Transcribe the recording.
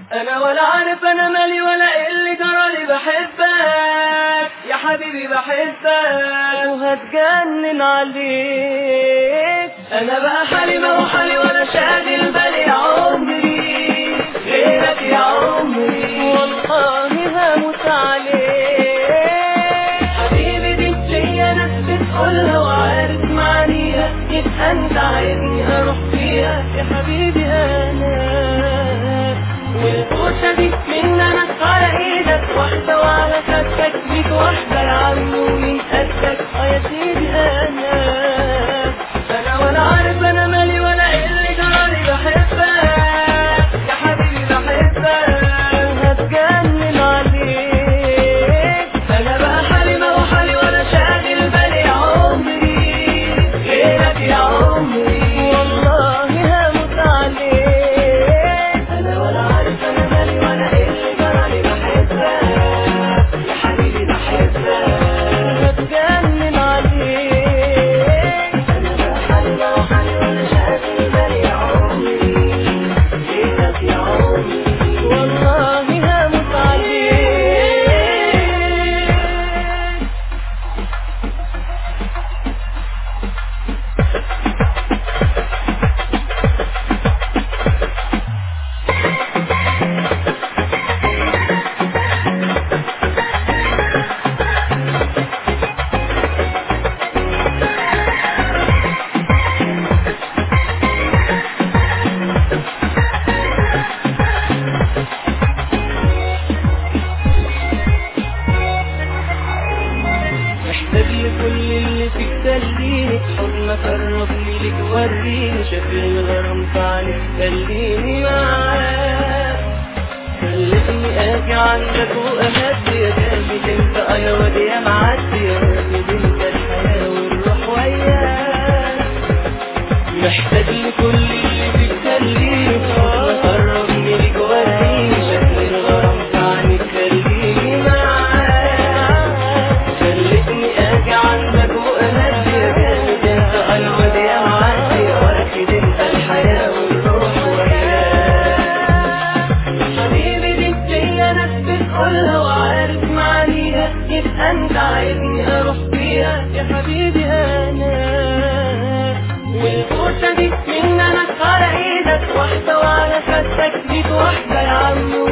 انا ولا عارف انا مالي ولا ايه اللي جرالي بحبك يا حبيبي بحبك وهتجنن عليك انا بقى حالي ما هو حالي ولا شاغل بالي يا عمري غيرك يا عمري والله هموت عليك حبيبي دي ليا ناس بتقولها وعارف معانيها يبقى انت عايزني اروح فيها يا حبيبي انا والبوسه دي من انا على ايدك واحده وعلى خدك بيك واحده يا عم ومين قدك اه يا سيدي انا انا ولا عارف انا مالي ولا ايه اللي جرالي بحبك يا حبيبي بحبك وهتجنن عليك انا بقى حالي ما هو حالي ولا شاغل بالي يا عمري غيرك يا عمري والله هموت عليك انا ولا عارف انا مالي ولا ايه اللي جرالي بحبك يا حبيبي بحبك وهتجنن عليك انا بقى حالي ما هو حالي ولا شاغل بالي يا عمري غيرك يا عمري والله هموت عليك محتاج لكل اللي فيك تليني حضنك قربني لك وريني شكل الغرام في عينيك خليني معاك خلتني اجي عندك واهدي يا قلبي انت اه يا واد يا معدي يا واد انت الحياه والروح وياك محتاج لكل اللي فيك تليني حضنك قربني لك وريني شكل الغرام في عينيك خليني معاك خلتني اجي عندك واهدي يا قلبي انت الواد يا معدي واكيد انت الحياه والروح وياك حبيبي دي ليا ناس بتقولها وعارف معانيها يبقى انت عايزني اروح فيها يا حبيبي انا والبوسه دي من انا على ايدك واحده وعلى خدك بيك واحده يا عم